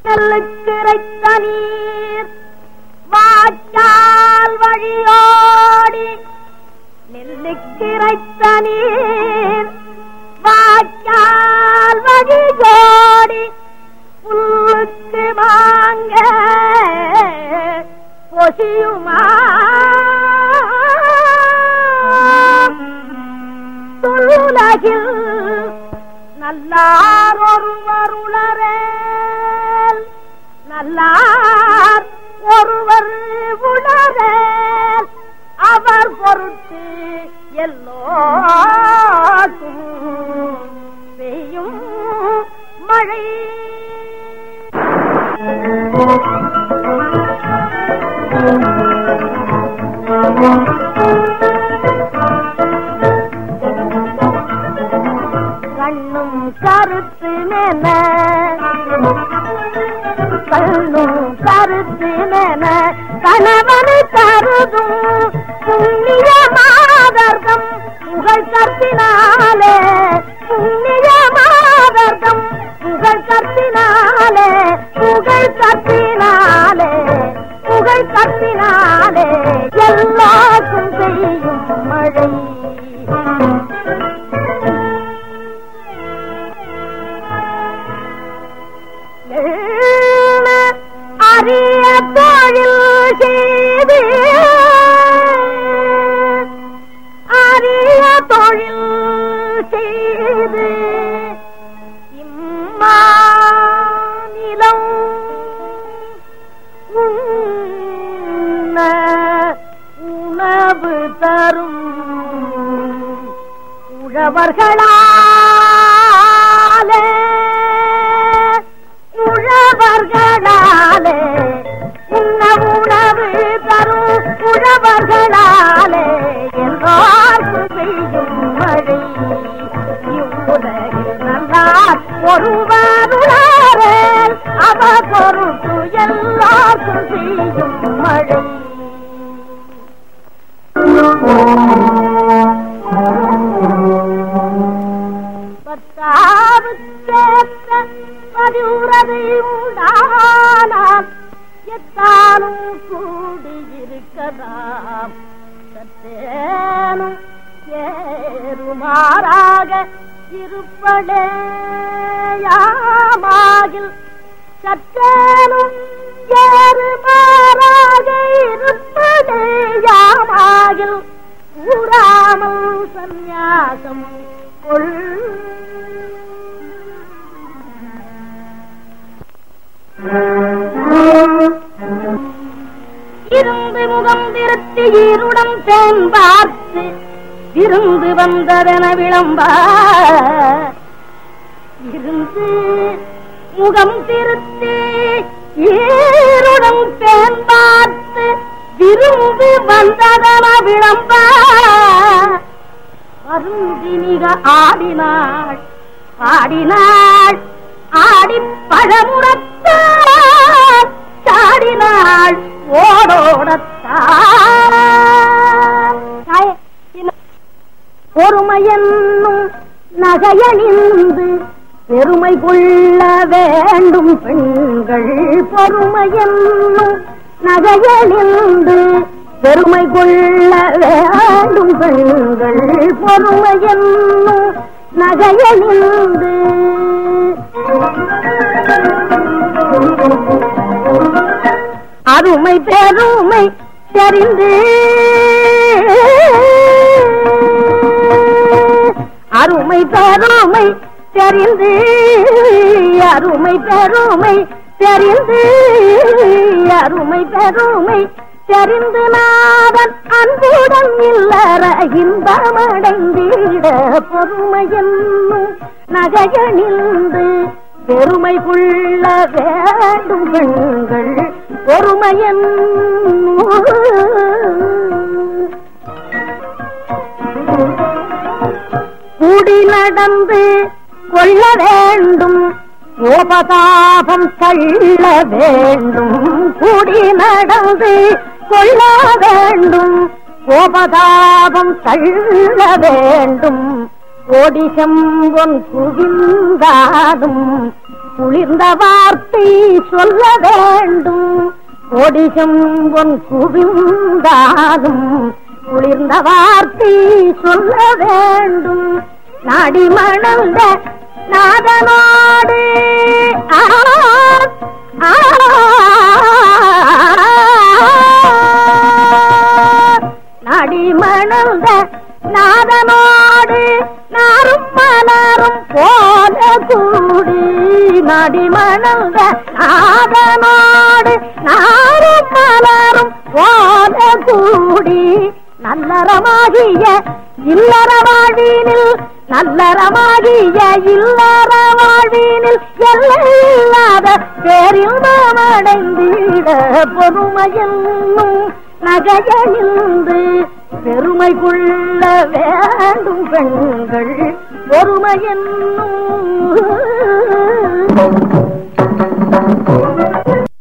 நெல்லுக்கிரைத்த நீர் வாய்க்கால் வழியோடி நெல்லுக்கிரைத்த நீர் வாய்க்கால் வழியோடி புல்லுக்கு வாங்க பொசியுமா துள்ளுலகில் நல்லார் ஒருவர் உளரேல் நல்லார் ஒருவர் உளரேல் அவர் பொருட்டு எல்லோருக்கும் பெய்யும் மழை கண்ணும் கருத்து மேன கண்ணும் கருத்து மேன கணவனை கருதும் புண்ணிய மாதர்கம் புகழ் கற்பினாலே புண்ணிய மாதர்கம் புகழ் கற்பினாலே புகழ் கற்பினாலே புகழ் கற்பினாலே எல்லாருக்கும் செய்யும் மழை எண்ண அரிய தொழில் செய்து அரிய தொழில் செய்து இம்மாநிலம் உண்ண உணவு தரும் உழவர்களாலே உழவர்களாலே உண்ண உணவு தரும் உழவர்களாலே என்றார்க்கு செய்யும் மழை இவ்வுலகில் நல்லார் ஒருவருளாரே அவர் பொருட்டு எல்லாருக்கும் செய்யும் மழை பத்தாவுக்கேற்ற பதிவுறதை உண்டானால் எத்தாலும் கூடியிருக்கலாம் சற்றேனும் ஏறுமாறாக இருப்படேயாமாகில் சற்றேனும் ஏறுமாறாக இருப்படேயாமாகில் கூறாமல் சந்நியாசம் கொள் இருந்து முகம் திருத்தி ஈருடம் தேன் பார்த்து இருந்து வந்ததென விளம்ப இருந்து முகம் திருத்தி ஈருடம் தேன் பார்த்து விருந்து வந்ததென விளம்ப வருந்தி மிக ஆடினாள் பாடினாள் ஆடி பழமுறத்தாள் சாடினாள் ஓடோடத்தாள் பொறுமையென்னும் நகையணிந்து பெருமை கொள்ள வேண்டும் பெண்கள் பொறுமையென்னும் நகையணிந்து பெருமை கொள்ள வேண்டும் பெண்கள் பொறுமையென்னும் நகையணிந்து அருமை பெருமை தெரிந்து அருமை பெருமை தெரிந்து அருமை பெருமை தெரிந்து அருமை பெருமை தெரிந்து நாதன் அன்புடன் இல்லற இன்பமடைந்திட பொறுமை என்னும் நகையணிந்து பெருமை கொள்ள வேண்டும் பெண்கள் பொறுமையன் கூடி நடந்து கொள்ள வேண்டும் கோபதாபம் தள்ள வேண்டும் கூடி நடந்து கொள்ள வேண்டும் கோபதாபம் தள்ள வேண்டும் கோடி செம்பொன் குவிந்தாடும் குளிர்ந்த வார்த்தை சொல்ல வேண்டும் கொடிசம் பொன் குவிந்தாலும் குளிர்ந்த வார்த்தை சொல்ல வேண்டும் நாடி மணந்த நாதனோடு ஆ, ஆ, நாடி மணந்த நாதனோடு நாரும் மலரும் போல கூடி நாடி மணந்த நாதனோடு நாரும் மலரும் போல கூடி நல்லறமாகிய இல்லற வாழ்வினில் நல்லறமாகிய இல்லற வாழ்வினில் எல்லையில்லாத பேரில்மடைந்திட பொறுமையென்னும் நகையணிந்து பெருமை கொள்ள வேண்டும் பெண்கள் பொறுமையென்னும்